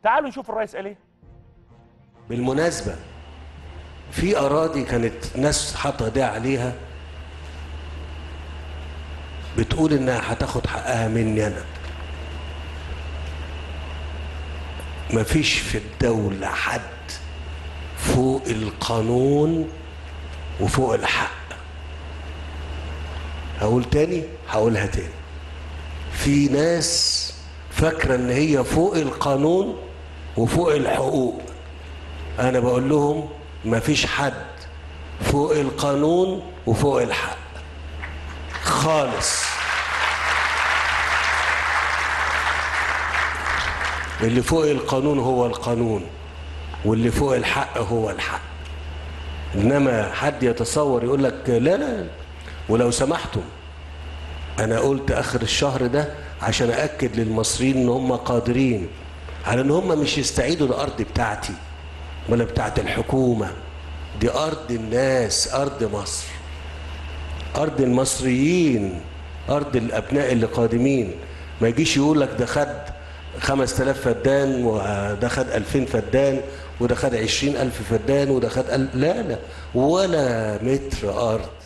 تعالوا نشوف الرئيس قال ايه بالمناسبة في أراضي كانت ناس حاطة ايديها عليها بتقول إنها هتاخد حقها مني أنا مفيش في الدولة حد فوق القانون وفوق الحق هقول تاني هقولها تاني في ناس فاكرة إن هي فوق القانون وفوق الحقوق انا بقول لهم مفيش حد فوق القانون وفوق الحق خالص اللي فوق القانون هو القانون واللي فوق الحق هو الحق انما حد يتصور يقول لك لا لا ولو سمحتم انا قلت اخر الشهر ده عشان ااكد للمصريين ان هم قادرين على ان هم مش يستعيدوا الارض بتاعتي ولا بتاعت الحكومه دي ارض الناس ارض مصر ارض المصريين ارض الابناء اللي قادمين ما يجيش يقول لك ده خد 5000 فدان وده خد 2000 فدان وده خد 20000 فدان وده خد ألف لا لا ولا متر ارض